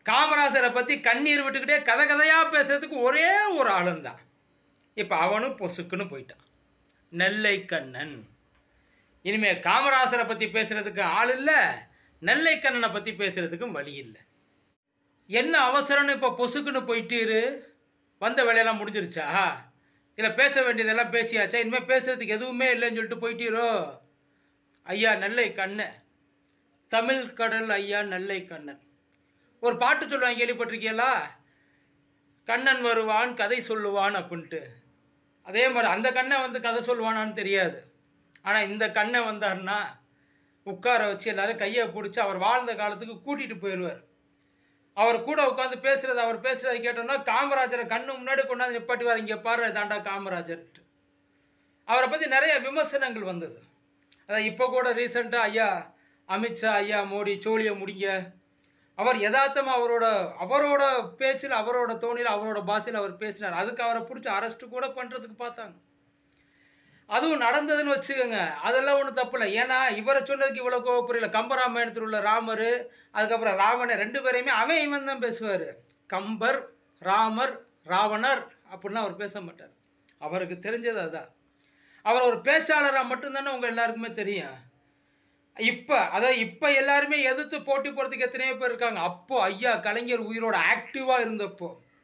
காமராசரை பற்றி கண்ணீர் விட்டுக்கிட்டே கதை கதையாக பேசுறதுக்கு ஒரே ஒரு ஆளுந்தான் இப்போ அவனும் பொசுக்குன்னு போயிட்டான் நெல்லை கண்ணன் இனிமே காமராசரை பற்றி பேசுறதுக்கு ஆள் இல்லை நெல்லை கண்ணனை பற்றி பேசுறதுக்கும் வழி இல்லை என்ன அவசரம்னு இப்போ பொசுக்குன்னு போயிட்டீரு வந்த வேலையெல்லாம் முடிஞ்சிருச்சா இல்லை பேச வேண்டியதெல்லாம் பேசியாச்சா இனிமேல் பேசுறதுக்கு எதுவுமே இல்லைன்னு சொல்லிட்டு போயிட்டீரோ ஐயா நெல்லை கண்ணன் தமிழ் கடல் ஐயா நெல்லை கண்ணன் ஒரு பாட்டு சொல்லுவாங்க கேள்விப்பட்டிருக்கீங்களா கண்ணன் வருவான் கதை சொல்லுவான் அப்படின்ட்டு அதே மாதிரி அந்த கண்ணன் வந்து கதை சொல்லுவானான்னு தெரியாது ஆனால் இந்த கண்ணன் வந்தார்னா உட்கார வச்சு எல்லாரும் கையை பிடிச்சி அவர் வாழ்ந்த காலத்துக்கு கூட்டிகிட்டு போயிடுவார் அவர் கூட உட்காந்து பேசுறது அவர் பேசுறதை கேட்டோம்னா காமராஜரை கண்ணு முன்னாடி கொண்டாந்து நிப்பாட்டுவார் இங்கே பாரு தாண்டா காமராஜர்ட்டு அவரை பற்றி நிறைய விமர்சனங்கள் வந்தது அதான் இப்போ கூட ரீசெண்டாக ஐயா அமித்ஷா ஐயா மோடி சோழியை முடிங்க அவர் யதார்த்தமாக அவரோட அவரோட பேச்சில் அவரோட தோணியில் அவரோட பாஷையில் அவர் பேசினார் அதுக்கு அவரை பிடிச்சி அரெஸ்ட் கூட பண்ணுறதுக்கு பார்த்தாங்க அதுவும் நடந்ததுன்னு வச்சுக்கோங்க அதெல்லாம் ஒன்றும் தப்பு இல்லை ஏன்னா இவரை சொன்னதுக்கு இவ்வளோ கோவப்புரியல கம்பராமாயணத்தில் உள்ள ராமர் அதுக்கப்புறம் ராவணன் ரெண்டு பேரையுமே அவன் இவன் தான் பேசுவார் கம்பர் ராமர் ராவணர் அப்படின்னா அவர் பேச மாட்டார் அவருக்கு தெரிஞ்சது அதான் அவர் ஒரு பேச்சாளராக மட்டும்தானே உங்கள் எல்லாருக்குமே தெரியும் இப்போ அதாவது இப்போ எல்லாருமே எதிர்த்து போட்டி போகிறதுக்கு எத்தனையோ பேர் இருக்காங்க அப்போ ஐயா கலைஞர் உயிரோட ஆக்டிவாக இருந்தப்போ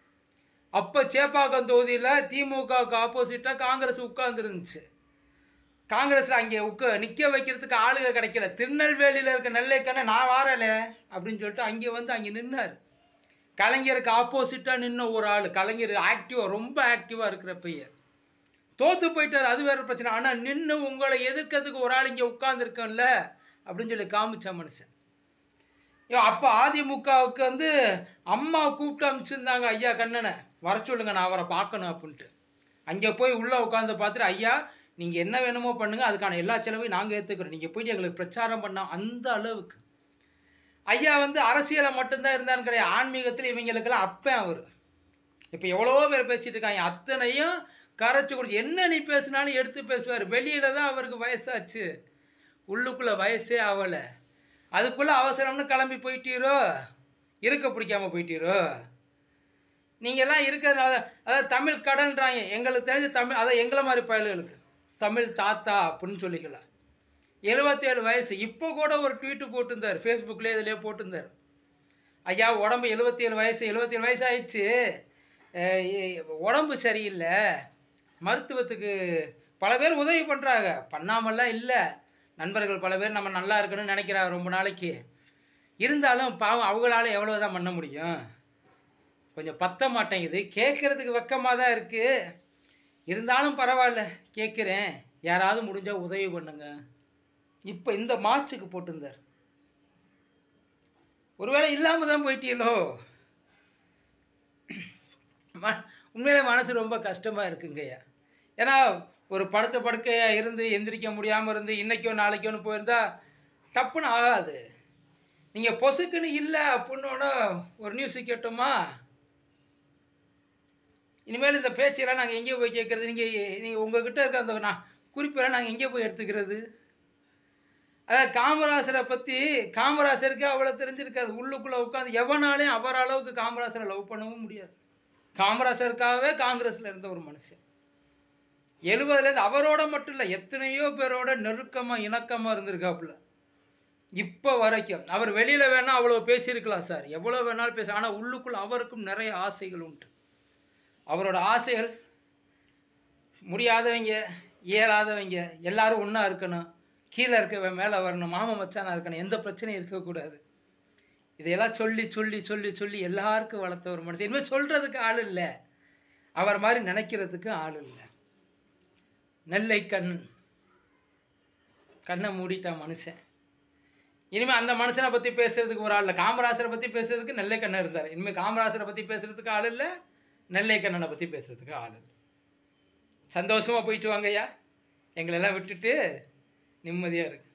அப்போ சேப்பாக்கம் தொகுதியில் திமுகவுக்கு ஆப்போசிட்டாக காங்கிரஸ் உட்கார்ந்துருந்துச்சு காங்கிரஸில் அங்கே உட்க நிற்க வைக்கிறதுக்கு ஆளுக கிடைக்கல திருநெல்வேலியில் இருக்க நெல்லைக்கண்ணை நான் வாரல அப்படின்னு சொல்லிட்டு அங்கே வந்து அங்கே நின்னார் கலைஞருக்கு ஆப்போசிட்டாக நின்ன ஒரு ஆள் கலைஞர் ஆக்டிவாக ரொம்ப ஆக்டிவாக இருக்கிற பையன் தோற்று போயிட்டார் அது வேறு பிரச்சனை ஆனால் நின்று உங்களை எதிர்க்கிறதுக்கு ஒரு ஆள் இங்கே உட்காந்துருக்கோம்ல அப்படின்னு சொல்லி காமிச்ச மனுஷன் ஐயோ அப்போ அதிமுகவுக்கு வந்து அம்மா கூப்பிட்டு அனுப்பிச்சிருந்தாங்க ஐயா கண்ணனை வர சொல்லுங்க நான் அவரை பார்க்கணும் அப்படின்ட்டு அங்கே போய் உள்ளே உட்காந்து பார்த்துட்டு ஐயா நீங்கள் என்ன வேணுமோ பண்ணுங்கள் அதுக்கான எல்லா செலவையும் நாங்கள் ஏற்றுக்கிறோம் நீங்கள் போயிட்டு எங்களுக்கு பிரச்சாரம் பண்ண அந்த அளவுக்கு ஐயா வந்து அரசியலை மட்டும்தான் இருந்தான்னு கிடையாது ஆன்மீகத்தில் இவங்களுக்கெல்லாம் அப்பேன் அவர் இப்போ எவ்வளவோ பேர் பேசிட்டு இருக்காங்க அத்தனையும் கரைச்சி குடிச்சு என்ன நீ பேசினாலும் எடுத்து பேசுவார் வெளியில தான் அவருக்கு வயசாச்சு உள்ளுக்குள்ளே வயசே ஆகலை அதுக்குள்ளே அவசரம்னு கிளம்பி போயிட்டீரோ இருக்க பிடிக்காம போயிட்டீரோ நீங்கள்லாம் இருக்கிறதுனால அதாவது தமிழ் கடன்றாங்க எங்களுக்கு தெரிஞ்ச தமிழ் அதாவது எங்களை மாதிரி பயல்களுக்கு தமிழ் தாத்தா அப்படின்னு சொல்லிக்கலாம் எழுபத்தேழு வயசு இப்போ கூட ஒரு ட்வீட்டு போட்டிருந்தார் ஃபேஸ்புக்லேயே இதிலே போட்டிருந்தார் ஐயா உடம்பு எழுபத்தேழு வயசு எழுபத்தேழு வயசு ஆயிடுச்சு அஹ் எ- உடம்பு சரியில்லை மருத்துவத்துக்கு பல பேர் உதவி பண்ணுறாங்க பண்ணாமல்லாம் இல்லை நண்பர்கள் பல பேர் நம்ம நல்லா இருக்கணும்னு நினைக்கிறாங்க ரொம்ப நாளைக்கு இருந்தாலும் பாவம் அவங்களால எவ்வளோ தான் பண்ண முடியும் கொஞ்சம் பத்த மாட்டேங்குது கேட்குறதுக்கு வெக்கமாக தான் இருக்குது இருந்தாலும் பரவாயில்ல கேட்குறேன் யாராவது முடிஞ்சால் உதவி பண்ணுங்க இப்போ இந்த மார்ச்சுக்கு போட்டிருந்தார் ஒருவேளை இல்லாமல் தான் போயிட்டீங்களோ ம உண்மையிலே மனசு ரொம்ப கஷ்டமாக இருக்குங்கய்யா ஏன்னா ஒரு படுத்த படுக்கையாக இருந்து எந்திரிக்க முடியாமல் இருந்து இன்றைக்கோ நாளைக்கோன்னு போயிருந்தா தப்புன்னு ஆகாது நீங்கள் பொசுக்குன்னு இல்லை அப்படின்னோட ஒரு நியூஸ் கேட்டோமா இனிமேல் இந்த பேச்செல்லாம் நாங்கள் எங்கே போய் கேட்குறது நீங்கள் நீங்கள் உங்ககிட்ட இருக்க அந்த நான் குறிப்பெல்லாம் நாங்கள் எங்கே போய் எடுத்துக்கிறது அதாவது காமராசரை பற்றி காமராசருக்கு அவ்வளோ தெரிஞ்சிருக்காது உள்ளுக்குள்ளே உட்காந்து எவனாலையும் அவர் அளவுக்கு காமராசரை லவ் பண்ணவும் முடியாது காமராசருக்காகவே காங்கிரஸில் இருந்த ஒரு மனுஷன் எழுபதுலேருந்து அவரோட மட்டும் இல்லை எத்தனையோ பேரோட நெருக்கமாக இணக்கமாக இருந்திருக்காப்புல இப்போ வரைக்கும் அவர் வெளியில் வேணால் அவ்வளோ பேசியிருக்கலாம் சார் எவ்வளோ வேணாலும் பேச ஆனால் உள்ளுக்குள்ள அவருக்கும் நிறைய ஆசைகள் உண்டு அவரோட ஆசைகள் முடியாதவங்க இயலாதவங்க எல்லாரும் ஒன்றா இருக்கணும் கீழே இருக்கவன் மேலே வரணும் மாமா மச்சானா இருக்கணும் எந்த பிரச்சனையும் இருக்கக்கூடாது இதையெல்லாம் சொல்லி சொல்லி சொல்லி சொல்லி எல்லாருக்கும் வளர்த்த ஒரு மனுஷன் இனிமேல் சொல்கிறதுக்கு ஆள் இல்லை அவர் மாதிரி நினைக்கிறதுக்கு ஆள் இல்லை நெல்லை கண்ணன் கண்ணை மூடிட்டான் மனுஷன் இனிமேல் அந்த மனுஷனை பற்றி பேசுறதுக்கு ஒரு ஆள் இல்லை காமராசரை பற்றி பேசுறதுக்கு நெல்லை கண்ணன் இருந்தார் இனிமேல் காமராசரை பற்றி பேசுறதுக்கு ஆள் இல்லை நெல்லை கண்ணனை பற்றி பேசுறதுக்கு ஆள் இல்லை சந்தோஷமாக போயிட்டு வாங்கய்யா எங்களெல்லாம் விட்டுட்டு நிம்மதியாக இருக்கு